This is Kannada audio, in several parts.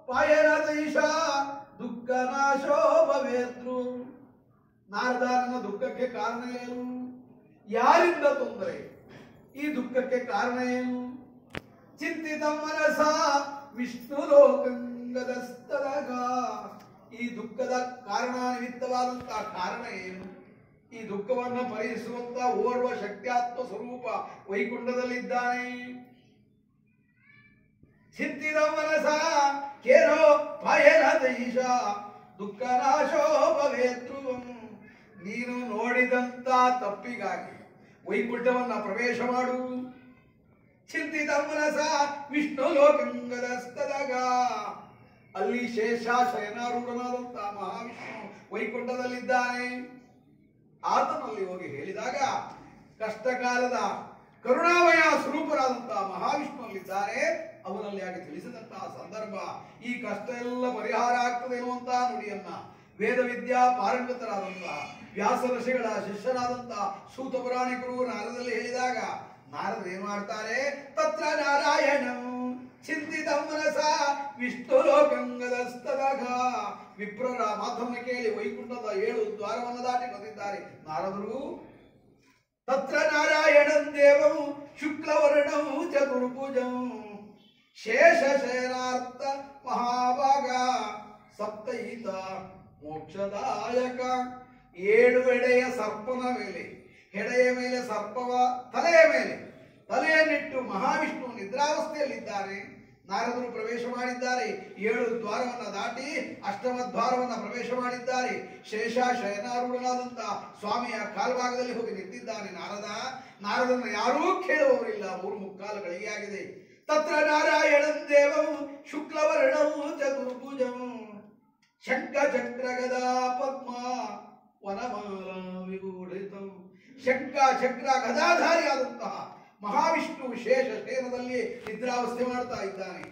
ಪಾಯನದೈಷ ದುಃಖ ನಾಶೋ ಭವೇತ್ರು ನಾರದಾರನ ದುಃಖಕ್ಕೆ ಕಾರಣ ಏನು ಯಾರಿಂದ ತೊಂದರೆ ಈ ದುಃಖಕ್ಕೆ ಕಾರಣ ಏನು ಚಿಂತಿತ ಮನಸ ವಿಷ್ಣು ಲೋಕಂಗದಸ್ತರಗ ಈ ದುಃಖದ ಕಾರಣ ನಿಮಿತ್ತವಾದಂತಹ ಕಾರಣ ಏನು ಈ ದುಃಖವನ್ನ ಪರಿಹರಿಸುವಂತ ಓರ್ವ ಶಕ್ತ್ಯಾತ್ಮ ಸ್ವರೂಪ ವೈಕುಂಠದಲ್ಲಿದ್ದಾನೆ ಚಿಂತಿತ ಮನಸ ಕೇರೋ ಭಯನ ದೈಷ ದುಃಖ ನಾಶೋ ಭವೇತ್ರು ನೀನು ನೋಡಿದಂತ ತಪ್ಪಿಗಾಗಿ ವೈಕುಂಠವನ್ನ ಪ್ರವೇಶ ಮಾಡು ಚಿಂತಿತ ಮನಸ ವಿಷ್ಣು ಲೋಕಂಗದಸ್ತದಾಗ ಅಲ್ಲಿ ಶೇಷ ಶಯನಾರೂಢನಾದಂತ ಮಹಾವಿಷ್ಣು ವೈಕುಂಠದಲ್ಲಿದ್ದಾನೆ ಆತನಲ್ಲಿ ಹೋಗಿ ಹೇಳಿದಾಗ ಕಷ್ಟಕಾಲದ ಕರುಣಾಮಯ ಸ್ವರೂಪರಾದಂತಹ ಮಹಾವಿಷ್ಣುವಲ್ಲಿದ್ದಾರೆ ಅವನಲ್ಲಿ ಹಾಗೆ ತಿಳಿಸಿದಂತಹ ಸಂದರ್ಭ ಈ ಕಷ್ಟ ಎಲ್ಲ ಪರಿಹಾರ ಆಗ್ತದೆ ಎನ್ನುವಂತಹ ನುಡಿಯನ್ನ ವೇದ ವಿದ್ಯಾ ಪಾರಂಗತರಾದಂತಹ ವ್ಯಾಸ ಋಷಿಗಳ ಶಿಷ್ಯರಾದಂತಹ ಸೂತ ಪುರಾಣಿಕರು ನಾರದಲ್ಲಿ ಹೇಳಿದಾಗ ನಾರದರು ಏನ್ ಮಾಡ್ತಾರೆ ತತ್ರ ನಾರಾಯಣ ಚಿಂತಿತ ಮನಸ ವಿಷ್ಣು ಲೋಕಂಗದಸ್ತದಾಗ ವಿಪ್ರರ ಮಾತನ್ನು ಕೇಳಿ ವೈಕುಂಠದ ಏಳು ದ್ವಾರವನ್ನು ದಾಟಿ ಬಂದಿದ್ದಾರೆ ನಾರದರು ತತ್ರ ನಾರಾಯಣಂ ದೇವಂ ಶುಕ್ಲವರ್ಣಂ ಚತುರ್ಭುಜಂ ಶೇಷ ಶಯನಾರ್ಥ ಮಹಾಭಾಗ ಸಪ್ತಹಿತ ಮೋಕ್ಷದಾಯಕ ಏಳು ಎಡೆಯ ಸರ್ಪನ ಮೇಲೆ ಹೆಡೆಯ ಮೇಲೆ ಸರ್ಪವ ತಲೆಯ ಮೇಲೆ ತಲೆಯನ್ನಿಟ್ಟು ಮಹಾವಿಷ್ಣು ನಿದ್ರಾವಸ್ಥೆಯಲ್ಲಿದ್ದಾರೆ ನಾರದರು ಪ್ರವೇಶ ಮಾಡಿದ್ದಾರೆ ಏಳು ದ್ವಾರವನ್ನ ದಾಟಿ ಅಷ್ಟಮ ದ್ವಾರವನ್ನ ಪ್ರವೇಶ ಮಾಡಿದ್ದಾರೆ ಶೇಷ ಶಯನಾರೂಢನಾದಂತ ಸ್ವಾಮಿಯ ಕಾಲ್ಭಾಗದಲ್ಲಿ ಹೋಗಿ ನಿಂತಿದ್ದಾನೆ ನಾರದ ನಾರದನ್ನ ಯಾರೂ ಕೇಳುವವರಿಲ್ಲ ಮೂರು ಮುಕ್ಕಾಲು ಗಳಿಗೆ ಆಗಿದೆ ತತ್ರ ನಾರಾಯಣಂ ದೇವಂ ಶುಕ್ಲವರ್ಣಂ ಚತುರ್ಭುಜಂ ಶಂಖ ಚಕ್ರ ಗದಾ ಪದ್ಮ ವನಮಾಲ ವಿಗೂಢಿತಂ ಶಂಖ ಚಕ್ರ ಗದಾಧಾರಿಯಾದಂತಹ ಮಹಾವಿಷ್ಣು ವಿಶೇಷ ಶೇನದಲ್ಲಿ ನಿದ್ರಾವಸ್ಥೆ ಮಾಡ್ತಾ ಇದ್ದಾನೆ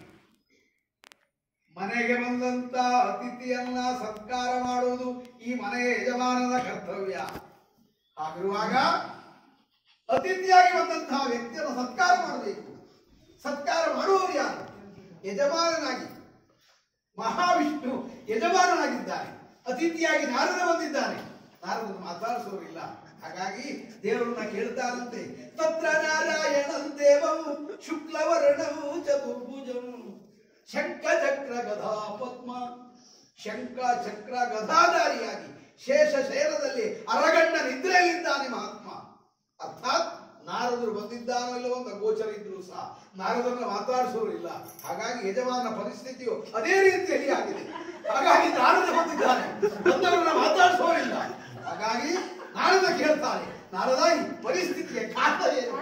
ಮನೆಗೆ ಬಂದಂತ ಅತಿಥಿಯನ್ನ ಸತ್ಕಾರ ಮಾಡುವುದು ಈ ಮನೆಯ ಯಜಮಾನನ ಕರ್ತವ್ಯ ಹಾಗಿರುವಾಗ ಅತಿಥಿಯಾಗಿ ಬಂದಂತಹ ವ್ಯಕ್ತಿಯನ್ನು ಸತ್ಕಾರ ಮಾಡಬೇಕು ಸತ್ಕಾರ ಮಾಡುವವರು ಯಾರು ಯಜಮಾನನಾಗಿ ಮಹಾವಿಷ್ಣು ಯಜಮಾನನಾಗಿದ್ದಾನೆ ಅತಿಥಿಯಾಗಿ ನಾರದ ಬಂದಿದ್ದಾನೆ ನಾರದನ್ನು ಮಾತಾಡಿಸೋರಿಲ್ಲ ಹಾಗಾಗಿ ದೇವರನ್ನ ಕೇಳ್ತಾರಂತೆ ತತ್ರ ನಾರಾಯಣಂ ದೇವಂ ಶುಕ್ಲವರ್ಣಂ ಚತುರ್ಭುಜಂ ಶಂಖ ಚಕ್ರ ಗದಾ ಪದ್ಮ ಶಂಖ ಚಕ್ರ ಗದಾಧಾರಿಯಾಗಿ ಶೇಷ ಶಯನದಲ್ಲಿ ಅರಗಣ್ಣ ನಿದ್ರೆಯಲ್ಲಿದ್ದಾನೆ ಮಹಾತ್ಮ ಅರ್ಥಾತ್ ನಾರದರು ಬಂದಿದ್ದಾನೋ ಇಲ್ಲವೋ ಅಂತ ಗೋಚರ ಇದ್ರು ಸಹ ನಾರದರನ್ನ ಮಾತಾಡಿಸೋರಿಲ್ಲ ಹಾಗಾಗಿ ಯಜಮಾನ ಪರಿಸ್ಥಿತಿಯು ಅದೇ ರೀತಿಯಲ್ಲಿ ಆಗಿದೆ ಹಾಗಾಗಿ ನಾರದ ಬಂದಿದ್ದಾನೆ ಬಂದವರನ್ನ ಮಾತಾಡಿಸೋರಿಲ್ಲ ಹಾಗಾಗಿ ನಾರದ ಕೇಳ್ತಾರೆ ನಾರದ ಈ ಪರಿಸ್ಥಿತಿಯ ಕಾರಣ ಏನು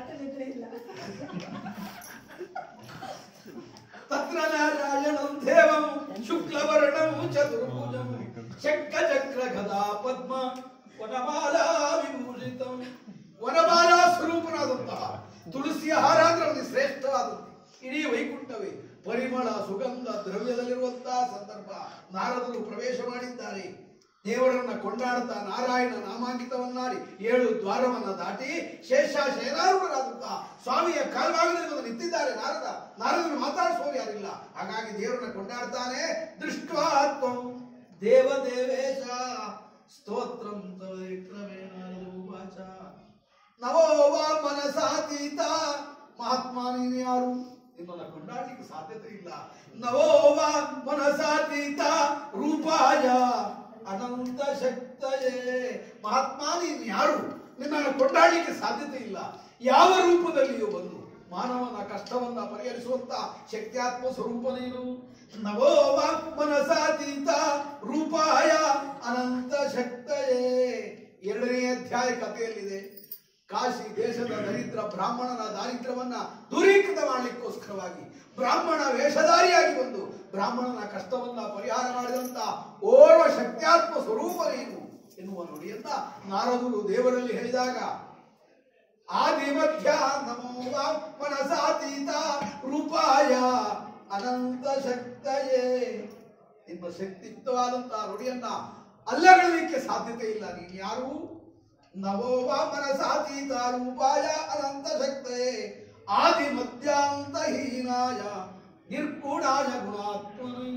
ತತ್ರ ನಾರಾಯಣಂ ದೇವಂ ಶುಕ್ಲವರ್ಣಂ ಚತುರ್ಭುಜಂ ಶಂಖ ಚಕ್ರ ಗದಾ ಪದ್ಮ ವನಮಾಲಾ ವಿಭೂಷಿತಂ ವನಮಾಲಾ ಸ್ವರೂಪನಾದಂತಹ ತುಳಸಿಯ ಹಾರ ಅಂದ್ರೆ ಅವನಿಗೆ ಶ್ರೇಷ್ಠವಾದದ್ದು ಇಡೀ ವೈಕುಂಠವೇ ಪರಿಮಳ ಸುಗಂಧ ದ್ರವ್ಯದಲ್ಲಿರುವಂತಹ ಸಂದರ್ಭ ನಾರದರು ಪ್ರವೇಶ ಮಾಡಿದ್ದಾರೆ ದೇವರನ್ನ ಕೊಂಡಾಡುತ್ತಾ ನಾರಾಯಣ ನಾಮಾಂಕಿತವನ್ನಾಡಿ ಏಳು ದ್ವಾರವನ್ನ ದಾಟಿ ಶೇಷ ಶಯನಾರೂಢರಾದಂತಹ ಸ್ವಾಮಿಯ ಕಾಲ್ಭಾಗದಲ್ಲಿ ಬಂದು ನಿಂತಿದ್ದಾರೆ ನಾರದ ನಾರದನ್ನು ಮಾತಾಡಿಸುವವರು ಯಾರಿಲ್ಲ ಹಾಗಾಗಿ ದೇವರನ್ನ ಕೊಂಡಾಡ್ತಾನೆ ದೃಷ್ಟ್ವಾತ್ಮ ದೇವದೇವೇಶ ಸ್ತೋತ್ರಂ ತವೇ ವಾಚ ನವೋ ವಾ ಮನಸಾತೀತ ಮಹಾತ್ಮ ನೀನು ಯಾರು ನಿನ್ನನ್ನು ಕೊಂಡಾಡ್ಲಿಕ್ಕೆ ಸಾಧ್ಯತೆ ಇಲ್ಲ ನವೋ ವಾ ಮನಸಾತೀತ ರೂಪಾಯ ಅನಂತ ಶಕ್ತಯೇ ಮಹಾತ್ಮ ನೀನು ಯಾರು ನಿನ್ನನ್ನು ಕೊಂಡಾಡ್ಲಿಕ್ಕೆ ಸಾಧ್ಯತೆ ಇಲ್ಲ ಯಾವ ರೂಪದಲ್ಲಿಯೂ ಬಂದು ಮಾನವನ ಕಷ್ಟವನ್ನ ಪರಿಹರಿಸುವಂತ ಶಕ್ತ್ಯಾತ್ಮ ಸ್ವರೂಪ ನೀನು ನವೋ ವಾ ಮನಸಾತೀತ ರೂಪಾಯ ಅನಂತ ಶಕ್ತಯೇ ಎರಡನೇ ಅಧ್ಯಾಯ ಕಥೆಯಲ್ಲಿದೆ ಕಾಶಿ ದೇಶದ ದರಿದ್ರ ಬ್ರಾಹ್ಮಣನ ದಾರಿದ್ರ್ಯವನ್ನ ದೂರೀಕೃತ ಮಾಡಲಿಕ್ಕೋಸ್ಕರವಾಗಿ ಬ್ರಾಹ್ಮಣ ವೇಷಧಾರಿಯಾಗಿ ಬಂದು ಬ್ರಾಹ್ಮಣನ ಕಷ್ಟವನ್ನ ಪರಿಹಾರ ಮಾಡಿದಂತ ಓರ್ವ ಶಕ್ತ್ಯಾತ್ಮ ಸ್ವರೂಪ ನೀನು ಎನ್ನುವ ನುಡಿಯನ್ನ ನಾರದರು ದೇವರಲ್ಲಿ ಹೇಳಿದಾಗ ಆದಿ ಮಧ್ಯ ನಮೋ ವಾ ಮನಸಾತೀತ ರೂಪಾಯ ಅನಂತ ಶಕ್ತಯೇ ನಿಮ್ಮ ಶಕ್ತಿಯುಕ್ತವಾದಂತಹ ನುಡಿಯನ್ನ ಅಲ್ಲಗಲಿಕ್ಕೆ ಸಾಧ್ಯತೆ ಇಲ್ಲ ನೀನು ಯಾರು ನವೋ ವಾ ಮನಸಾತೀತ ರೂಪಾಯ ಅನಂತ ಶಕ್ತಯೇ ಆದಿ ಮಧ್ಯಾಂತ ಹೀನಾಯ ನಿರ್ಗುಣಾಯ ಗುಣಾತ್ಮನೇ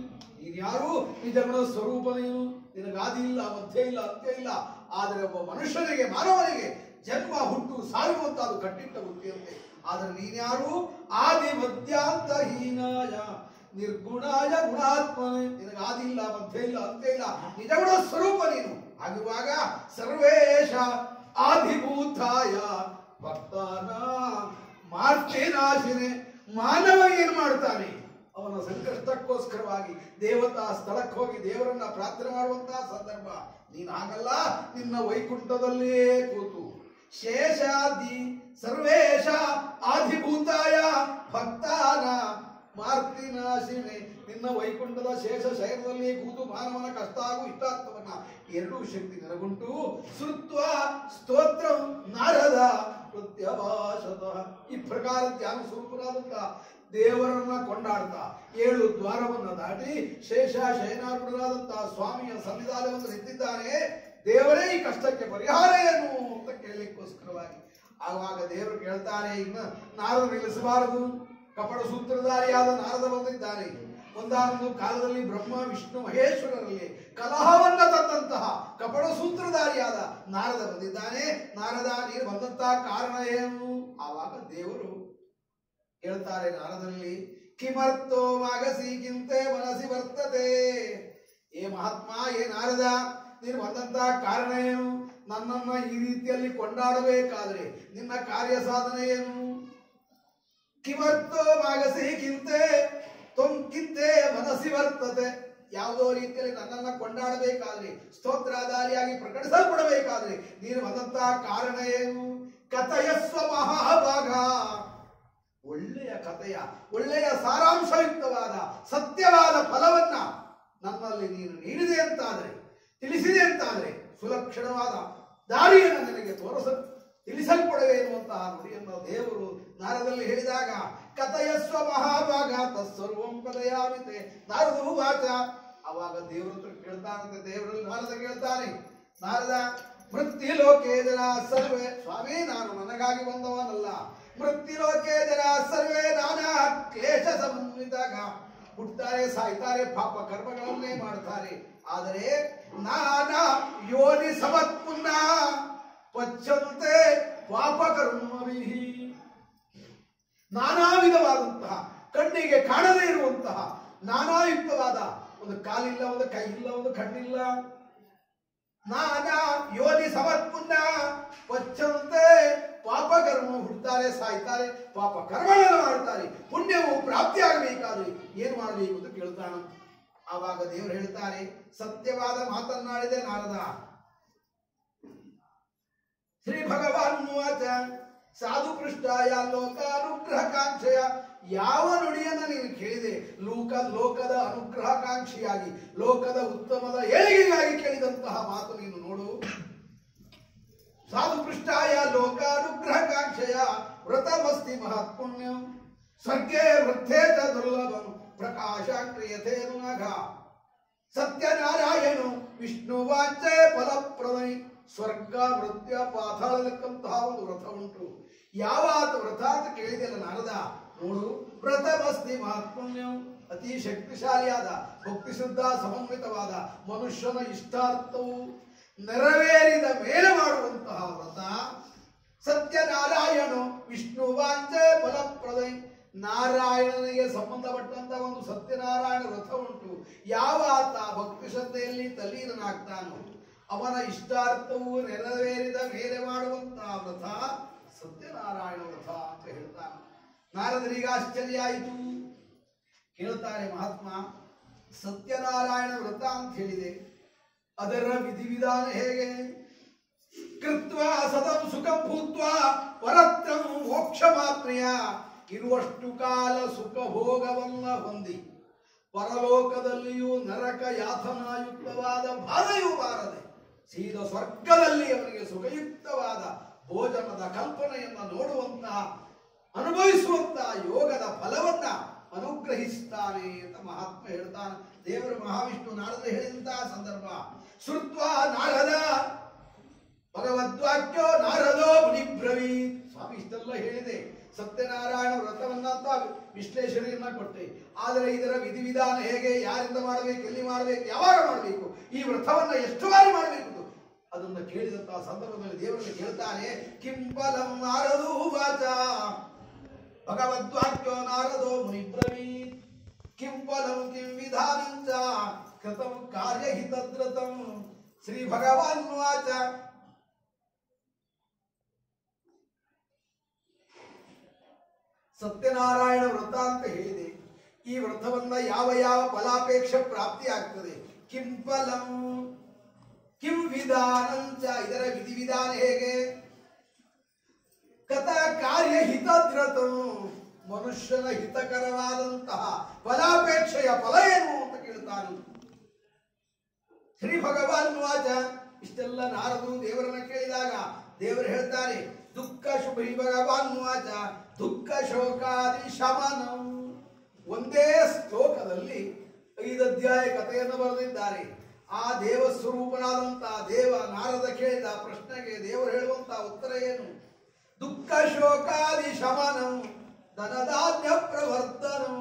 ನಿಜಗುಣ ಸ್ವರೂಪ ನೀನು ನಿನಗಾದಿ ಇಲ್ಲ ಮಧ್ಯ ಇಲ್ಲ ಅಂತ್ಯ ಇಲ್ಲ ಆದರೆ ಒಬ್ಬ ಮನುಷ್ಯನಿಗೆ ಮಾನವನಿಗೆ ಜನ್ಮ ಹುಟ್ಟು ಸಾಯುವಂತ ಅದು ಕಟ್ಟಿಟ್ಟ ಬುದ್ಧಿಯಂತೆ ಆದರೆ ನೀನ್ಯಾರು ಆದಿ ಮಧ್ಯಾಂತ ಹೀನಾಯ ನಿರ್ಗುಣಾಯ ಗುಣಾತ್ಮನೆ ನಿನಗಾದಿ ಇಲ್ಲ ಮಧ್ಯ ಇಲ್ಲ ಅಂತ್ಯ ಇಲ್ಲ ನಿಜಗುಣ ಸ್ವರೂಪ ನೀನು ಆಗಿರುವಾಗ ಸರ್ವೇಶ ಆದಿಭೂತಾಯ ಭಕ್ತಾನ ಮಾರ್ತಿನಾಶಿನೆ ಮಾನವ ಏನ್ ಮಾಡ್ತಾನೆ ಅವನ ಸಂಕಷ್ಟಕ್ಕೋಸ್ಕರವಾಗಿ ದೇವತಾ ಸ್ಥಳಕ್ಕೆ ಹೋಗಿ ದೇವರನ್ನ ಪ್ರಾರ್ಥನೆ ಮಾಡುವಂತಹ ಸಂದರ್ಭ ನೀನ್ ಹಾಗಲ್ಲ ನಿನ್ನ ವೈಕುಂಠದಲ್ಲೇ ಕೂತು ಶೇಷಾದಿ ಸರ್ವೇಶ ಆದಿಭೂತಾಯ ಭಕ್ತಾನ ಮಾರ್ತಿನಾಶಿನೆ ನಿನ್ನ ವೈಕುಂಠದ ಶೇಷ ಶಯನದಲ್ಲಿ ಕೂತು ಮಾನವನ ಕಷ್ಟ ಹಾಗೂ ಇಷ್ಟಾರ್ಥವನ್ನ ಎರಡೂ ಶಕ್ತಿ ನೆರಗುಂಟು ಶ್ರುತ್ವ ಸ್ತೋತ್ರ ನಾರದ ಪ್ರತ್ಯಭಾಷತಃ ಈ ಪ್ರಕಾರ ಧ್ಯಾನ ಸ್ವರೂಪರಾದಂತಹ ದೇವರನ್ನ ಕೊಂಡಾಡ್ತಾ ಏಳು ದ್ವಾರವನ್ನ ದಾಟಿ ಶೇಷ ಶಯನಾರ್ಪಣರಾದಂತಹ ಸ್ವಾಮಿಯ ಸನ್ನಿಧಾನವನ್ನು ನಿಂತಿದ್ದಾನೆ ದೇವರೇ ಈ ಕಷ್ಟಕ್ಕೆ ಪರಿಹಾರ ಏನು ಅಂತ ಕೇಳಲಿಕ್ಕೋಸ್ಕರವಾಗಿ ಆವಾಗ ದೇವರು ಕೇಳ್ತಾರೆ ಇನ್ನ ನಾರದ ನಿಲ್ಲಿಸಬಾರದು ಕಪಟ ಸೂತ್ರಧಾರಿಯಾದ ನಾರದ ಬಂದಿದ್ದಾನೆ ಒಂದಾನೊಂದು ಕಾಲದಲ್ಲಿ ಬ್ರಹ್ಮ ವಿಷ್ಣು ಮಹೇಶ್ವರರಲ್ಲಿ ಕಲಹವನ್ನ ತಂದಂತಹ ಕಪಟ ಸೂತ್ರಧಾರಿಯಾದ ನಾರದ ಬಂದಿದ್ದಾನೆ ನಾರದ ನೀನು ಬಂದಂತಹ ಕಾರಣ ಏನು ಆವಾಗ ದೇವರು ಹೇಳ್ತಾರೆ ನಾರದಲ್ಲಿ ಕಿಮರ್ಥೋ ಮಾಗಸಿಗಿಂತೆ ಮನಸ್ಸಿ ಬರ್ತದೆ ಏ ಮಹಾತ್ಮ ಏ ನಾರದ ನೀನು ಬಂದಂತಹ ಕಾರಣ ಏನು ನನ್ನನ್ನ ಈ ರೀತಿಯಲ್ಲಿ ಕೊಂಡಾಡಬೇಕಾದ್ರೆ ನಿನ್ನ ಕಾರ್ಯ ಸಾಧನೆ ಏನು ಕಿಮರ್ಥೋ ಮಾಗಸಿಗಿಂತೆ ತೊಂಕಿಂತೆ ಮನಸ್ಸಿ ಬರ್ತದೆ ಯಾವುದೋ ರೀತಿಯಲ್ಲಿ ನನ್ನನ್ನ ಕೊಂಡಾಡಬೇಕಾದ್ರೆ ಸ್ತೋತ್ರಾಧಾರಿಯಾಗಿ ಪ್ರಕಟಿಸಲ್ಪಡಬೇಕಾದ್ರೆ ನೀನು ಬಂದಂತಹ ಕಾರಣ ಏನು ಕಥಯಸ್ವ ಮಹಾಭಾಗ ಒಳ್ಳೆಯ ಕಥೆಯ ಒಳ್ಳೆಯ ಸಾರಾಂಶಯುಕ್ತವಾದ ಸತ್ಯವಾದ ಫಲವನ್ನ ನನ್ನಲ್ಲಿ ನೀನು ನೀಡಿದೆ ಅಂತಾದರೆ ತಿಳಿಸಿದೆ ಅಂತಾದರೆ ಸುಲಕ್ಷಣವಾದ ದಾರಿಯನ್ನು ನನಗೆ ತೋರಿಸ ತಿಳಿಸಲ್ಪಡವೆ ಎನ್ನುವಂತಹ ನುಡಿಯನ್ನು ದೇವರು ನಾರದಲ್ಲಿ ಹೇಳಿದಾಗ ಕಥಯಸ್ವ ಮಹಾಭಾಗ ತತ್ಸರ್ವಂ ಕಥಯಾಮಿತೆ ನಾರದು ವಾಚ ಅವಾಗ ದೇವರ ಹತ್ರ ಕೇಳ್ತಾನಂತೆ ದೇವರಲ್ಲಿ ನಾರದ ಕೇಳ್ತಾನೆ ನಾರದ ಮೃತ್ಯು ಲೋಕೆ ಜನ ಸರ್ವೇ ಸ್ವಾಮಿ ನಾನು ನನಗಾಗಿ ಬಂದವನಲ್ಲ ಮೃತ್ಯು ಲೋಕೆ ಜನ ಸರ್ವೇ ನಾನಾ ಕ್ಲೇಶ ಸಮನ್ವಿತಾಗ ಹುಟ್ಟುತ್ತಾರೆ ಸಾಯ್ತಾರೆ ಪಾಪ ಕರ್ಮಗಳನ್ನೇ ಮಾಡ್ತಾರೆ ಆದರೆ ನಾನಾ ಯೋನಿ ಸಮತ್ಪುನ್ನ ಪಚ್ಚಂತೆ ಪಾಪ ಕರ್ಮವಿಹಿ ನಾನಾ ವಿಧವಾದಂತಹ ಕಣ್ಣಿಗೆ ಕಾಣದೇ ಇರುವಂತಹ ನಾನಾಯುಕ್ತವಾದ ಒಂದು ಕಾಲಿಲ್ಲ ಒಂದು ಕೈ ಇಲ್ಲ ಒಂದು ಕಣ್ಣಿಲ್ಲ ನಾನಾ ಯೋನಿ ಸಮತ್ಪುನ್ನ ಪಚ್ಚಂತೆ ಪಾಪ ಕರ್ಮ ಹುಡ್ತಾರೆ ಸಾಯ್ತಾರೆ ಪಾಪ ಕರ್ಮಗಳನ್ನು ಮಾಡ್ತಾರೆ ಪುಣ್ಯವು ಪ್ರಾಪ್ತಿಯಾಗಬೇಕಾದ್ರೆ ಏನ್ ಮಾಡಬೇಕು ಅಂತ ಕೇಳ್ತಾನ ಆವಾಗ ದೇವರು ಹೇಳ್ತಾರೆ ಸತ್ಯವಾದ ಮಾತನ್ನಾಡಿದೆ ನಾರದ ಶ್ರೀ ಭಗವಾನ್ ವಾಚ ಸಾಧು ಪೃಷ್ಠಾಯ ಲೋಕಾನುಗ್ರಹಕಾಂಕ್ಷೆಯ ಯಾವ ನುಡಿಯನ್ನ ನೀನು ಕೇಳಿದೆ ಲೋಕ ಲೋಕದ ಅನುಗ್ರಹಕಾಂಕ್ಷಿಯಾಗಿ ಲೋಕದ ಉತ್ತಮದ ಏಳಿಗೆಗಾಗಿ ಕೇಳಿದಂತಹ ಮಾತು ನೀನು ನೋಡು ಸಾಧು ಪೃಷ್ಠಾಯ ಲೋಕಾನುಗ್ರಹಕಾಂಕ್ಷೆಯ ವ್ರತಮಸ್ತಿ ಮಹತ್ಪುಣ್ಯಂ ಸ್ವರ್ಗೇ ವೃದ್ಧೇ ಚ ದುರ್ಲಭಂ ಪ್ರಕಾಶ ಕ್ರಿಯತೆ ನಘ ಸತ್ಯನಾರಾಯಣು ವಿಷ್ಣು ವಾಚೆ ಫಲಪ್ರದೈ ಸ್ವರ್ಗ ವೃತ್ಯ ಪಾತಾಳಕ್ಕಂತಹ ಒಂದು ವ್ರತ ಉಂಟು ಯಾವ ಆತ ವ್ರತ ಅಂತ ಕೇಳಿದೆಲ್ಲ ನಾರದ ನೋಡು ವ್ರತಮಸ್ತಿ ಮಹಾತ್ಮನ್ಯಂ ಅತಿ ಶಕ್ತಿಶಾಲಿಯಾದ ಭಕ್ತಿ ಶುದ್ಧ ಸಮನ್ವಿತವಾದ ಮನುಷ್ಯನ ಇಷ್ಟಾರ್ಥವು ನೆರವೇರಿದ ಮೇಲೆ ಮಾಡುವಂತಹ ವ್ರತ ಸತ್ಯನಾರಾಯಣ ವಿಷ್ಣು ವಾಂಚೆ ಫಲಪ್ರದೈ ನಾರಾಯಣನಿಗೆ ಸಂಬಂಧಪಟ್ಟಂತ ಒಂದು ಸತ್ಯನಾರಾಯಣ ವ್ರತ ಉಂಟು ಯಾವ ಆತ ಭಕ್ತಿ ಶ್ರದ್ಧೆಯಲ್ಲಿ ತಲ್ಲೀನನಾಗ್ತಾನೋ ಅವನ ಇಷ್ಟಾರ್ಥವು ನೆರವೇರಿದ ಮೇಲೆ ಮಾಡುವಂತಹ ವ್ರತ ಸತ್ಯನಾರಾಯಣ ವ್ರತ ಅಂತ ಹೇಳ್ತಾನೆ ನಾರದರಿಗೆ ಆಶ್ಚರ್ಯ ಆಯಿತು ಕೇಳ್ತಾರೆ ಮಹಾತ್ಮ ಸತ್ಯನಾರಾಯಣ ವ್ರತ ಅಂತ ಹೇಳಿದೆ ಅದರ ವಿಧಿವಿಧಾನ ಹೇಗೆ ಕೃತ್ವ ಸದಂ ಸುಖಂ ಭೂತ್ವ ಪರತ್ರಂ ಮೋಕ್ಷ ಮಾತ್ರೆಯ ಇರುವಷ್ಟು ಕಾಲ ಸುಖ ಭೋಗವನ್ನ ಹೊಂದಿ ಪರಲೋಕದಲ್ಲಿಯೂ ನರಕ ಯಾತನಾಯುಕ್ತವಾದ ಬಾಧೆಯೂ ಬಾರದೆ ಸೀದ ಸ್ವರ್ಗದಲ್ಲಿ ಅವನಿಗೆ ಸುಖಯುಕ್ತವಾದ ಭೋಜನದ ಕಲ್ಪನೆಯನ್ನ ನೋಡುವಂತಹ ಅನುಭವಿಸುವಂತಹ ಯೋಗದ ಫಲವನ್ನ ಅನುಗ್ರಹಿಸ್ತಾನೆ ಅಂತ ಮಹಾತ್ಮ ಹೇಳ್ತಾನೆ ದೇವರು ಮಹಾವಿಷ್ಣು ನಾರದ ಹೇಳಿದಂತಹ ಸಂದರ್ಭ ಶ್ರುತ್ವ ನಾರದ ಭಗವದ್ವಾಕ್ಯೋ ನಾರದೋ ಮುನಿಬ್ರವಿ ಸ್ವಾಮಿ ಇಷ್ಟೆಲ್ಲ ಹೇಳಿದೆ ಸತ್ಯನಾರಾಯಣ ವ್ರತವನ್ನ ಅಂತ ವಿಶ್ಲೇಷಣೆಯನ್ನ ಕೊಟ್ಟೆ ಆದರೆ ಇದರ ವಿಧಿವಿಧಾನ ಹೇಗೆ ಯಾರಿಂದ ಮಾಡಬೇಕು ಎಲ್ಲಿ ಮಾಡಬೇಕು ಯಾವಾಗ ಮಾಡಬೇಕು ಈ ವ್ರತವನ್ನ ಎಷ್ಟು ಬಾರಿ ಮಾಡಬೇಕು ಅದನ್ನ ಕೇಳಿದಂತಹ ಸಂದರ್ಭದಲ್ಲಿ ದೇವರಲ್ಲಿ ಕೇಳ್ತಾನೆ ಕಿಂಪಲಂ ನಾರದೂ ವಾಚ ಭಗವದ್ವಾಕ್ಯೋ ನಾರದೋ ಮುನಿಬ್ರವೀತ್ ಕಿಂ ಫಲಂ ಕಿಂ ವಿಧಾನಂ ಚ ಕೃತಂ ಕಾರ್ಯಹಿತದ್ರತಂ ಶ್ರೀ ಭಗವಾನ್ ವಾಚ ಸತ್ಯನಾರಾಯಣ ವ್ರತ ಅಂತ ಹೇಳಿದೆ ಈ ವ್ರತವನ್ನ ಯಾವ ಯಾವ ಫಲಾಪೇಕ್ಷೆ ಪ್ರಾಪ್ತಿ ಆಗ್ತದೆ ಕಿಂ ಫಲಂ ಕಿಂ ವಿಧಾನಂಚ ಇದರ ವಿಧಿವಿಧಾನ ಹೇಗೆ ಕಥ ಕಾರ್ಯ ಹಿತದ್ರತಂ ಮನುಷ್ಯನ ಹಿತಕರವಾದಂತಹ ಫಲಾಪೇಕ್ಷೆಯ ಫಲ ಏನು ಅಂತ ಕೇಳ್ತಾನೆ ಶ್ರೀ ಭಗವಾನ್ ವಾಚ ಇಷ್ಟೆಲ್ಲ ನಾರದರು ದೇವರನ್ನ ಕೇಳಿದಾಗ ದೇವರು ಹೇಳ್ತಾರೆ ದುಃಖ ಶುಭ ಭಗವಾನ್ ವಾಚ ದುಃಖ ಶೋಕಾದಿ ಶಮನಂ ಒಂದೇ ಶ್ಲೋಕದಲ್ಲಿ ಐದು ಅಧ್ಯಾಯ ಕಥೆಯನ್ನು ಬರೆದಿದ್ದಾರೆ ಆ ದೇವ ಸ್ವರೂಪನಾದಂತಹ ದೇವ ನಾರದ ಕೇಳಿದ ಪ್ರಶ್ನೆಗೆ ದೇವರು ಹೇಳುವಂತಹ ಉತ್ತರ ಏನು ದುಃಖ ಶೋಕಾದಿ ಶಮನಂ ಧನಧಾನ್ಯ ಪ್ರವರ್ತನಂ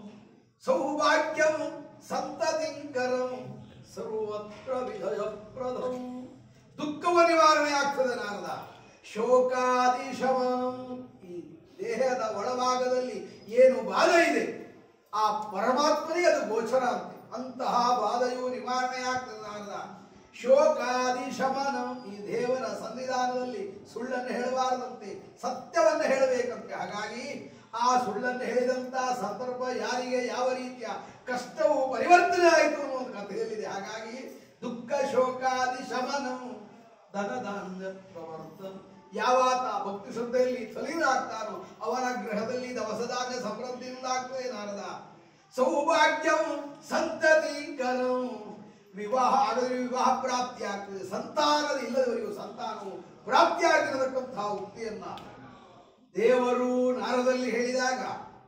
ಸೌಭಾಗ್ಯಂ ಸಂತತಿಂಕರಂ ಸರ್ವತ್ರ ವಿಜಯಪ್ರದಂ ದುಃಖವ ನಿವಾರಣೆ ಆಗ್ತದೆ ನಾರದ ಶೋಕಾದಿ ಶಮನಂ ಈ ದೇಹದ ಒಳಭಾಗದಲ್ಲಿ ಏನು ಬಾಧೆ ಇದೆ ಆ ಪರಮಾತ್ಮನಿಗೆ ಅದು ಗೋಚರ ಅಂತೆ ಅಂತಹ ಬಾಧೆಯು ನಿವಾರಣೆ ಆಗ್ತದೆ ನಾರದ ಶೋಕಾದಿ ಶಮನಂ ಈ ದೇವರ ಸನ್ನಿಧಾನದಲ್ಲಿ ಸುಳ್ಳನ್ನು ಹೇಳಬಾರದಂತೆ ಸತ್ಯವನ್ನು ಹೇಳಬೇಕಂತೆ ಹಾಗಾಗಿ ಆ ಸುಳ್ಳನ್ನು ಹೇಳಿದಂತ ಸಂದರ್ಭ ಯಾರಿಗೆ ಯಾವ ರೀತಿಯ ಕಷ್ಟವು ಪರಿವರ್ತನೆ ಆಯಿತು ಅನ್ನೋ ಒಂದು ಕಥೆಯಲ್ಲಿದೆ ಹಾಗಾಗಿ ದುಃಖ ಶೋಕಾದಿ ಶಮನಂ ಧನಧಾನ್ಯ ಪ್ರವರ್ತನ ಯಾವಾತ ಭಕ್ತಿ ಶ್ರದ್ಧೆಯಲ್ಲಿ ತಲೀನಾಗ್ತಾನೋ ಅವನ ಗ್ರಹದಲ್ಲಿ ದವಸಧಾನ್ಯ ಸಮೃದ್ಧಿಯಿಂದ ಆಗ್ತದೆ ನಾರದ ಸೌಭಾಗ್ಯಂ ಸಂತತಿಕರಂ ವಿವಾಹ ಆಗದ್ರೆ ವಿವಾಹ ಪ್ರಾಪ್ತಿ ಆಗ್ತದೆ ಸಂತಾನದ ಇಲ್ಲದವರಿಗೂ ಸಂತಾನವು ಪ್ರಾಪ್ತಿ ಆಗಿರತಕ್ಕಂತಹ ಉಕ್ತಿಯನ್ನ ದೇವರು ನಾರದಲ್ಲಿ ಹೇಳಿದಾಗ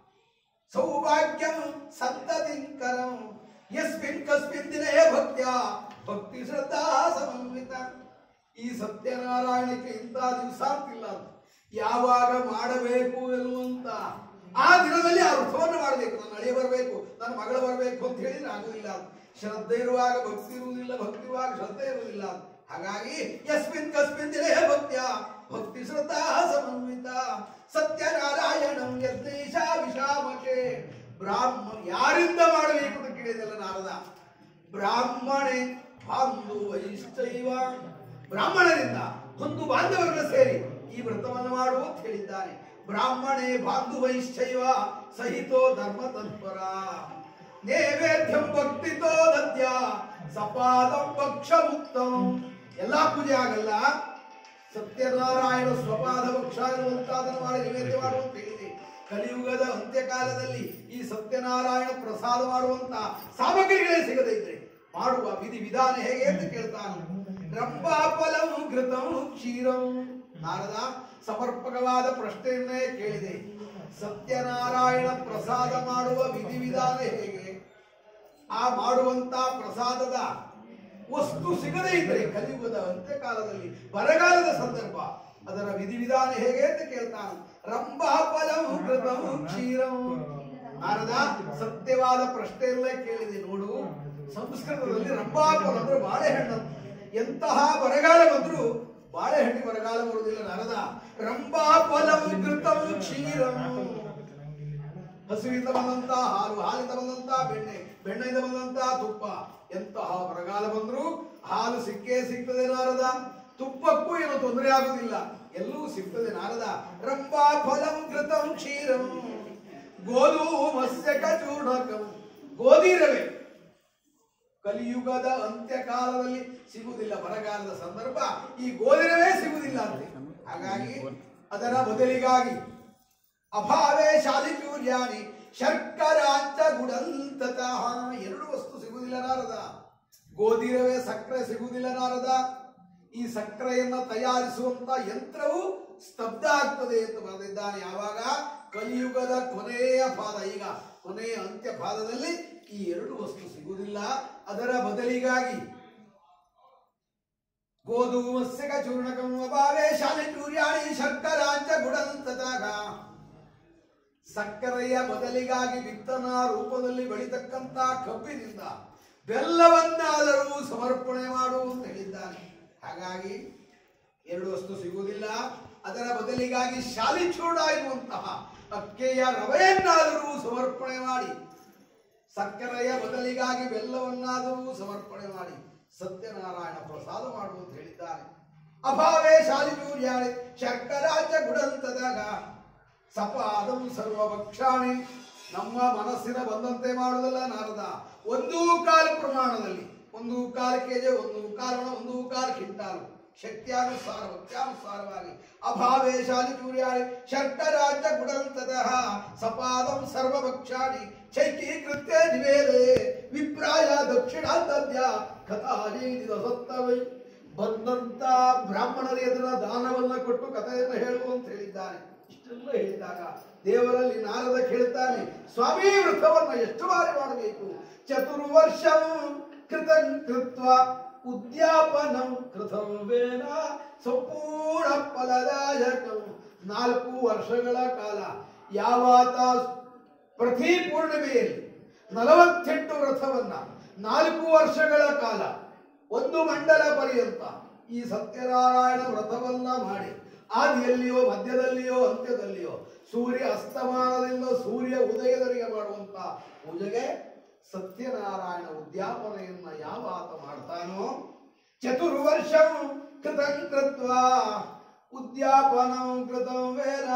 ಸೌಭಾಗ್ಯಂ ಸಂತತಿಂಕರಂ ಯಸ್ಮಿನ್ ಕಸ್ಮಿನ್ ದಿನೇ ಭಕ್ತ್ಯ ಭಕ್ತಿ ಶ್ರದ್ಧಾ ಸಮನ್ವಿತ ಈ ಸತ್ಯನಾರಾಯಣಕ್ಕೆ ಇಂಥ ದಿವಸ ಅಂತಿಲ್ಲ ಅಂತ. ಯಾವಾಗ ಮಾಡಬೇಕು ಎನ್ನುವಂತ ಆ ದಿನದಲ್ಲಿ ಆ ವೃತವನ್ನು ಮಾಡಬೇಕು ನನ್ನ ಅಳಿಯ ಬರಬೇಕು ನನ್ನ ಮಗಳು ಬರಬೇಕು ಅಂತ ಹೇಳಿದ್ರೆ ಆಗುದಿಲ್ಲ ಅಂತ. ಶ್ರದ್ಧೆ ಇರುವಾಗ ಭಕ್ತಿ ಇರುವುದಿಲ್ಲ ಭಕ್ತಿ ಇರುವಾಗ ಶ್ರದ್ಧೆ ಇರುವುದಿಲ್ಲ ಅಂತ. ಹಾಗಾಗಿ ಯಸ್ಮಿನ್ ಕಸ್ಮಿನ್ ದಿನೇ ಭಕ್ತ್ಯ ಭಕ್ತಿ ಶ್ರದ್ಧಾ ಸಮನ್ವಿತ ಸತ್ಯನಾರಾಯಣಂ ಯಜ್ಞೇಶ ವಿಷಾಮಕೆ ಬ್ರಾಹ್ಮ ಯಾರಿಂದ ಮಾಡಬೇಕು ಅಂತ ಕೇಳಿದಲ್ಲ ನಾರದ ಬ್ರಾಹ್ಮಣೆ ಬಾಂಧು ವೈಷ್ಟೈವ ಬ್ರಾಹ್ಮಣರಿಂದ ಒಂದು ಬಾಂಧವರನ್ನ ಸೇರಿ ಈ ವ್ರತವನ್ನು ಮಾಡು ಅಂತ ಹೇಳಿದ್ದಾನೆ ಬ್ರಾಹ್ಮಣೆ ಬಾಂಧು ವೈಶ್ಚೈವ ಸಹಿತೋ ಧರ್ಮ ತತ್ಪರ ನೈವೇದ್ಯಂ ಭಕ್ತಿತೋ ದದ್ಯ ಸಪಾದಂ ಭಕ್ಷ ಮುಕ್ತಂ ಎಲ್ಲಾ ಪೂಜೆ ಆಗಲ್ಲ ಸತ್ಯನಾರಾಯಣ ಸ್ವಪಾದ ಭಕ್ಷ ಅನ್ನುವಂತಾದನ್ನು ಮಾಡಿ ನೈವೇದ್ಯ ಮಾಡುವಂತ ಹೇಳಿದೆ ಕಲಿಯುಗದ ಅಂತ್ಯಕಾಲದಲ್ಲಿ ಈ ಸತ್ಯನಾರಾಯಣ ಪ್ರಸಾದ ಮಾಡುವಂತ ಸಾಮಗ್ರಿಗಳೇ ಸಿಗದೇ ಇದ್ರೆ ಮಾಡುವ ವಿಧಿ ವಿಧಾನ ಹೇಗೆ ಅಂತ ಕೇಳ್ತಾನೆ ರಂಭಾಫಲಂ ಘೃತಂ ಕ್ಷೀರಂ ನಾರದ ಸಮರ್ಪಕವಾದ ಪ್ರಶ್ನೆಯನ್ನೇ ಕೇಳಿದೆ ಸತ್ಯನಾರಾಯಣ ಪ್ರಸಾದ ಮಾಡುವ ವಿಧಿ ವಿಧಾನ ಹೇಗೆ ಆ ಮಾಡುವಂತ ಪ್ರಸಾದದ ವಸ್ತು ಸಿಗದೇ ಇದ್ರೆ ಕಲಿಯುಗದ ಅಂತ್ಯಕಾಲದಲ್ಲಿ ಬರಗಾಲದ ಸಂದರ್ಭ ಅದರ ವಿಧಿವಿಧಾನ ಹೇಗೆ ಅಂತ ಕೇಳ್ತಾನೆ ರಂಭಾಫಲಂ ಕೃತಂ ಕ್ಷೀರಂ ನಾರದ ಸತ್ಯವಾದ ಪ್ರಶ್ನೆಯಲ್ಲೇ ಕೇಳಿದೆ ನೋಡು ಸಂಸ್ಕೃತದಲ್ಲಿ ರಂಭಾಫಲ ಅಂದ್ರೆ ಬಾಳೆಹಣ್ಣು ಅಂತ. ಎಂತಹ ಬರಗಾಲ ಬಂದ್ರು ಬಾಳೆಹಣ್ಣಿ ಬರಗಾಲ ಬರುವುದಿಲ್ಲ ನಾರದ ರಂಭಾಫಲಂ ಕೃತಂ ಕ್ಷೀರಂ ಹಸುವಿಂದ ಬಂದಂತ ಹಾಲು ಹಾಲಿಂದ ಬಂದಂತ ಬೆಣ್ಣೆ ಬೆಣ್ಣೆಯಿಂದ ಬಂದಂತ ತುಪ್ಪ ಎಂತಹ ಬರಗಾಲ ಬಂದ್ರು ಹಾಲು ಸಿಕ್ಕೇ ಸಿಗ್ತದೆ ನಾರದ ತುಪ್ಪಕ್ಕೂ ಏನು ತೊಂದರೆ ಆಗುದಿಲ್ಲ ಎಲ್ಲೂ ಸಿಗ್ತದೆ ನಾರದ ರಂಭಾ ಫಲಂ ಕೃತಂ ಕ್ಷೀರಂ ಗೋಧೂಮಸ್ಯ ಕಚೂರ್ಣಕಂ ಗೋಧಿ ರವೆ ಕಲಿಯುಗದ ಅಂತ್ಯಕಾಲದಲ್ಲಿ ಸಿಗುವುದಿಲ್ಲ ಬರಗಾಲದ ಸಂದರ್ಭ ಈ ಗೋಧಿರವೇ ಸಿಗುವುದಿಲ್ಲ ಅಂತೆ ಹಾಗಾಗಿ ಅದರ ಬದಲಿಗಾಗಿ ಅಭಾವೇ ಶಾಲಿಚೂರ್ಯಾಣಿ ಶರ್ಕರಾಂಚ ಗುಡಂತತಃ ಎರಡು ವಸ್ತು ಸಿಗುವುದಿಲ್ಲ ನಾರದ ಗೋಧಿರವೇ ಸಕ್ಕರೆ ಸಿಗುವುದಿಲ್ಲ ನಾರದ ಈ ಸಕ್ಕರೆಯನ್ನ ತಯಾರಿಸುವಂತ ಯಂತ್ರವು ಸ್ತಬ್ಧ ಆಗ್ತದೆ ಅಂತ ಬರೆದಿದ್ದಾನೆ ಯಾವಾಗ ಕಲಿಯುಗದ ಕೊನೆಯ ಪಾದ ಈಗ ಕೊನೆಯ ಅಂತ್ಯ ಪಾದದಲ್ಲಿ ಈ ಎರಡು ವಸ್ತು ಸಿಗುವುದಿಲ್ಲ ಅದರ ಬದಲಿಗಾಗಿ ಗೋಧೂಮಸ್ಯ ಚೂರ್ಣಕಂ ಅಭಾವೇ ಶಾಲೆ ಚೂರ್ಯಾಣಿ ಶರ್ಕರಾಂಚ ಗುಡಂತದಾಗ ಸಕ್ಕರೆಯ ಬದಲಿಗಾಗಿ ವಿತ್ತನ ರೂಪದಲ್ಲಿ ಬೆಳೀತಕ್ಕಂತ ಕಬ್ಬಿನಿಂದ ಬೆಲ್ಲವನ್ನಾದರೂ ಸಮರ್ಪಣೆ ಮಾಡು ಅಂತ ಹೇಳಿದ್ದಾನೆ ಹಾಗಾಗಿ ಎರಡು ವಸ್ತು ಸಿಗುವುದಿಲ್ಲ ಅದರ ಬದಲಿಗಾಗಿ ಶಾಲಿಚೂಡ ಎನ್ನುವಂತಹ ಅಕ್ಕೆಯ ರವೆಯನ್ನಾದರೂ ಸಮರ್ಪಣೆ ಮಾಡಿ ಸಕ್ಕರೆಯ ಬದಲಿಗಾಗಿ ಬೆಲ್ಲವನ್ನಾದರೂ ಸಮರ್ಪಣೆ ಮಾಡಿ ಸತ್ಯನಾರಾಯಣ ಪ್ರಸಾದ ಮಾಡು ಅಂತ ಹೇಳಿದ್ದಾನೆ ಅಭಾವೇ ಶಾಲಿಚೂರ್ಯಾಳೆ ಶರ್ಕರಾಜ ಗುಡಂತದಾಗ ಸಪಾದಂ ಸರ್ವಭಕ್ಷಾಣಿ ನಮ್ಮ ಮನಸ್ಸಿನ ಬಂದಂತೆ ಮಾಡುವುದಲ್ಲ ನಾರದ ಒಂದು ಕಾಲು ಪ್ರಮಾಣದಲ್ಲಿ ಒಂದು ಕಾಲು ಕೆಜಿ ಒಂದು ಕಾಲು ಒಣ, ಒಂದು ಕಾಲು ಕ್ವಿಂಟಾಲು ಶಕ್ತಿಯಾನುಸಾರ ಭಕ್ತ್ಯಾನುಸಾರವಾಗಿ ಅಭಾವೇ ಶಾಲಿಚೂರ್ಯಾಳಿ ಶರ್ಕರಾಜ ಗುಡಂತದಃ ಸಪಾದಂ ಸರ್ವಭಕ್ಷಾಣಿ ಚೈಕೀಕೃತ್ಯ ನಿವೇದೆ ವಿಪ್ರಾಯ ದಕ್ಷಿಣಾಂತದ್ಯ ಕಥಾರೀದಿದ ಸತ್ತವೈ ಬಂದಂತ ಬ್ರಾಹ್ಮಣರ ಎದುರ ದಾನವನ್ನ ಕೊಟ್ಟು ಕಥೆಯನ್ನು ಹೇಳು ಅಂತ ಹೇಳಿದ್ದಾನೆ ಇಷ್ಟೆಲ್ಲ ಹೇಳಿದಾಗ ದೇವರಲ್ಲಿ ನಾರದ ಕೇಳ್ತಾನೆ ಸ್ವಾಮಿ ವೃತವನ್ನ ಎಷ್ಟು ಬಾರಿ ಮಾಡಬೇಕು ಚತುರ್ವರ್ಷ ಕೃತ ಕೃತ್ವ ಉದ್ಯಾಪನಂ ಕೃತವೇನ ಸಂಪೂರ್ಣ ಫಲದಾಯಕಂ ನಾಲ್ಕು ವರ್ಷಗಳ ಕಾಲ ಯಾವಾತ ಪ್ರತಿ ಪೂರ್ಣಿಮೆಯಲ್ಲಿ ನಲವತ್ತೆಂಟು ರಥವನ್ನ ನಾಲ್ಕು ವರ್ಷಗಳ ಕಾಲ ಒಂದು ಮಂಡಲ ಪರ್ಯಂತ ಈ ಸತ್ಯನಾರಾಯಣ ವ್ರತವನ್ನ ಮಾಡಿ ಆದಿಯಲ್ಲಿಯೋ ಮಧ್ಯದಲ್ಲಿಯೋ ಅಂತ್ಯದಲ್ಲಿಯೋ ಸೂರ್ಯ ಅಸ್ತಮಾನದಿಂದ ಸೂರ್ಯ ಉದಯದವರೆಗೆ ಮಾಡುವಂತ ಪೂಜೆಗೆ ಸತ್ಯನಾರಾಯಣ ಉದ್ಯಾಪನೆಯನ್ನ ಯಾವ ಆತ ಮಾಡ್ತಾನೋ ಚತುರ್ವರ್ಷ ಕೃತಂ ಕೃತ್ವ ಉದ್ಯಾಪನಂ ಕೃತಂ ವೇದ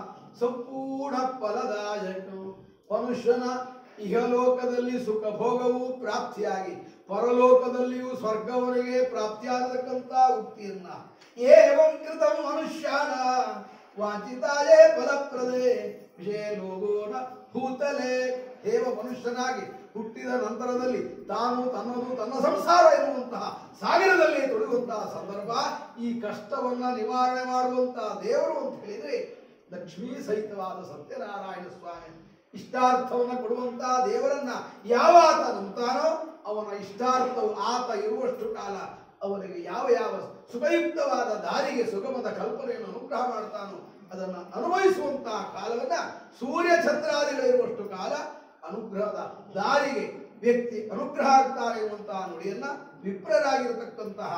ಸಂಪೂರ್ಣ ಫಲದಾಯಕ ಮನುಷ್ಯನ ಇಹಲೋಕದಲ್ಲಿ ಸುಖ ಭೋಗವು ಪ್ರಾಪ್ತಿಯಾಗಿ ಪರಲೋಕದಲ್ಲಿಯೂ ಸ್ವರ್ಗವರೆಗೆ ಪ್ರಾಪ್ತಿಯಾಗತಕ್ಕಂತ ಉಕ್ತಿಯನ್ನ ಏವಂ ಕೃತಂ ಮನುಷ್ಯಾನ ವಾಂಚಿತಾಯೇ ಫಲಪ್ರದೇ ವಿಷಯ ಲೋಗೋನ ಭೂತಲೆ ದೇವ ಮನುಷ್ಯನಾಗಿ ಹುಟ್ಟಿದ ನಂತರದಲ್ಲಿ ತಾನು ತನ್ನದು ತನ್ನ ಸಂಸಾರ ಎನ್ನುವಂತಹ ಸಾಗರದಲ್ಲಿ ತೊಡಗುವಂತಹ ಸಂದರ್ಭ ಈ ಕಷ್ಟವನ್ನ ನಿವಾರಣೆ ಮಾಡುವಂತಹ ದೇವರು ಅಂತ ಹೇಳಿದ್ರೆ ಲಕ್ಷ್ಮೀ ಸಹಿತವಾದ ಸತ್ಯನಾರಾಯಣ ಸ್ವಾಮಿ ಇಷ್ಟಾರ್ಥವನ್ನ ಕೊಡುವಂತಹ ದೇವರನ್ನ ಯಾವ ಆತ ನಂಬ್ತಾನೋ ಅವನ ಇಷ್ಟಾರ್ಥವು ಆತ ಇರುವಷ್ಟು ಕಾಲ ಅವನಿಗೆ ಯಾವ ಯಾವ ಸುಖಯುಕ್ತವಾದ ದಾರಿಗೆ ಸುಗಮದ ಕಲ್ಪನೆಯನ್ನು ಅನುಗ್ರಹ ಮಾಡ್ತಾನೋ ಅದನ್ನು ಅನುಭವಿಸುವಂತಹ ಕಾಲವನ್ನ ಸೂರ್ಯ ಚಂದ್ರಾದಿಗಳಿರುವಷ್ಟು ಕಾಲ ಅನುಗ್ರಹದ ದಾರಿಗೆ ವ್ಯಕ್ತಿ ಅನುಗ್ರಹ ಆಗ್ತಾರೆ ಎನ್ನುವಂತಹ ನುಡಿಯನ್ನ ವಿಪ್ರರಾಗಿರತಕ್ಕಂತಹ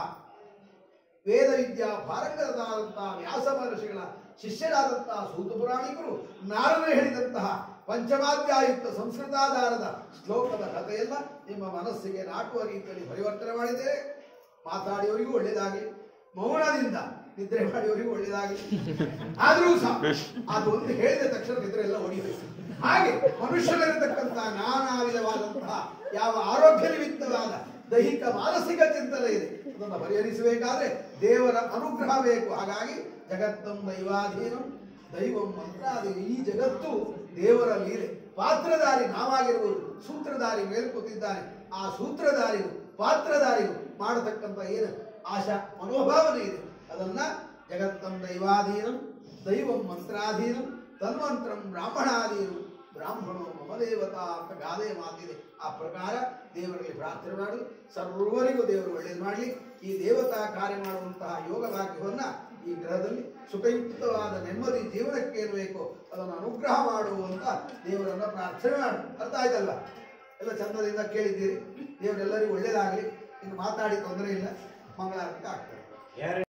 ವೇದ ವಿದ್ಯಾ ಪಾರಂಗತರಾದಂತಹ ವ್ಯಾಸ ಮಹರ್ಷಿಗಳ ಶಿಷ್ಯರಾದಂತಹ ಸೂತ ಪುರಾಣಿಕರು ನಾರದು ಹೇಳಿದಂತಹ ಪಂಚಮಾಧ್ಯಾಯುಕ್ತ ಸಂಸ್ಕೃತಾಧಾರದ ಶ್ಲೋಕದ ಕಥೆಯನ್ನ ನಿಮ್ಮ ಮನಸ್ಸಿಗೆ ನಾಟುವ ರೀತಿಯಲ್ಲಿ ಪರಿವರ್ತನೆ ಮಾಡಿದ್ದೇವೆ ಮಾತಾಡಿಯವರಿಗೂ ಒಳ್ಳೆಯದಾಗಲಿ ಮೌನದಿಂದ ನಿದ್ರೆ ಮಾಡಿಯವರಿಗೂ ಒಳ್ಳೆಯದಾಗಲಿ ಆದರೂ ಸಹ ಅದೊಂದು ಹೇಳಿದ ತಕ್ಷಣ ನಿದ್ರೆ ಎಲ್ಲ ಹೊಡಿಬೇಕು ಹಾಗೆ ಮನುಷ್ಯನಲ್ಲಿರತಕ್ಕಂತಹ ನಾನಾ ವಿಧವಾದಂತಹ ಯಾವ ಆರೋಗ್ಯ ನಿಮಿತ್ತವಾದ ದೈಹಿಕ ಮಾನಸಿಕ ಚಿಂತನೆ ಇದೆ ಅದನ್ನು ಪರಿಹರಿಸಬೇಕಾದ್ರೆ ದೇವರ ಅನುಗ್ರಹ ಬೇಕು ಹಾಗಾಗಿ ಜಗತ್ತಂ ದೈವಾಧೀನಂ ದೈವಂ ಮಂತ್ರಾಧೀನ ಈ ಜಗತ್ತು ದೇವರ ಲೀಲೆ ಪಾತ್ರಧಾರಿ ನಾವಾಗಿರುವುದು ಸೂತ್ರಧಾರಿ ಮೇಲೆ ಕೂತಿದ್ದಾನೆ ಆ ಸೂತ್ರಧಾರಿಗೂ ಪಾತ್ರಧಾರಿಗೂ ಮಾಡತಕ್ಕಂಥ ಏನು ಆಶಾ ಮನೋಭಾವನೆ ಇದೆ ಅದನ್ನ ಜಗತ್ತಂ ದೈವಾಧೀನಂ ದೈವಂ ಮಂತ್ರಾಧೀನಂ ತನ್ಮಂತ್ರಂ ಬ್ರಾಹ್ಮಣಾಧೀನಂ ಬ್ರಾಹ್ಮಣೋ ಮಮ ದೇವತಾ ಅಂತ ಗಾದೆ ಮಾತಿದೆ ಆ ಪ್ರಕಾರ ದೇವರಲ್ಲಿ ಪ್ರಾರ್ಥನೆ ಮಾಡಿ ಸರ್ವರಿಗೂ ದೇವರು ಒಳ್ಳೇದು ಮಾಡಲಿ ಈ ದೇವತಾ ಕಾರ್ಯ ಮಾಡುವಂತಹ ಯೋಗ ಭಾಗ್ಯವನ್ನ ಈ ಗ್ರಹದಲ್ಲಿ ಸುಖಯುಕ್ತವಾದ ನೆಮ್ಮದಿ ಜೀವನಕ್ಕೆ ಏನು ಬೇಕೋ ಅದನ್ನು ಅನುಗ್ರಹ ಮಾಡುವಂತ ದೇವರನ್ನ ಪ್ರಾರ್ಥನೆ ಮಾಡು ಅರ್ಥ ಆಯ್ತಲ್ಲ ಎಲ್ಲ ಚಂದದಿಂದ ಕೇಳಿದ್ದೀರಿ ದೇವರೆಲ್ಲರಿಗೂ ಒಳ್ಳೇದಾಗಲಿ ಇನ್ನು ಮಾತಾಡಿ ತೊಂದರೆ ಇಲ್ಲ ಮಂಗಳಾರತಿ ಆಗ್ತದೆ